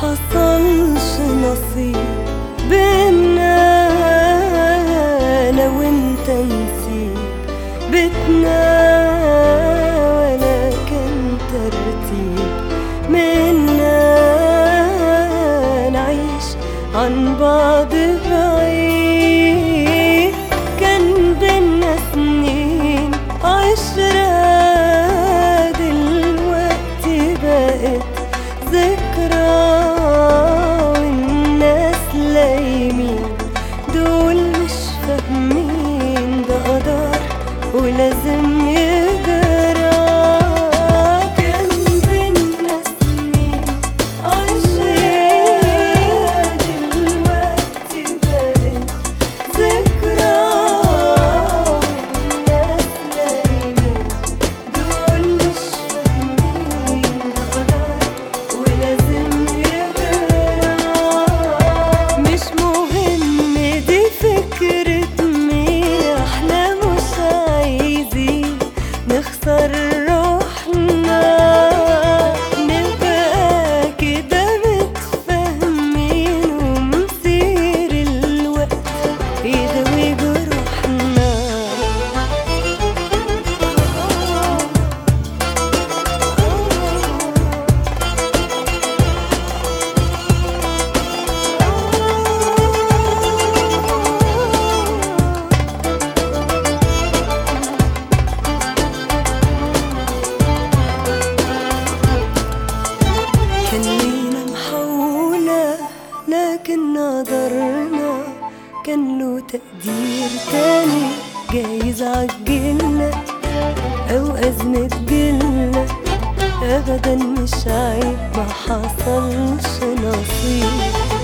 حصلش نصيب بينا انا وانت نسيب بيتنا ولا كان ترتيب منا نعيش عن بعض بعيد كان بينا سنين عشرة دلوقتي بقت ذكرى والناس لايمين دول مش فاهمين ده قدر ولازم يجرى كان بينا سنين عشرة دلوقتي بقت ذكرى والناس لايمين دول مش فاهمين قدر ولازم يجرى مش مهم دي فكرة مين احنا مش عايزين نخسر روحنا نبقى كده متفاهمين ومسير الوقت يداوي جروحنا كان لينا محاولة لكن قدرنا كان له تقدير تاني جايز عجلنا أو أزمة جيلنا أبدا مش عيب ما حصلش نصيب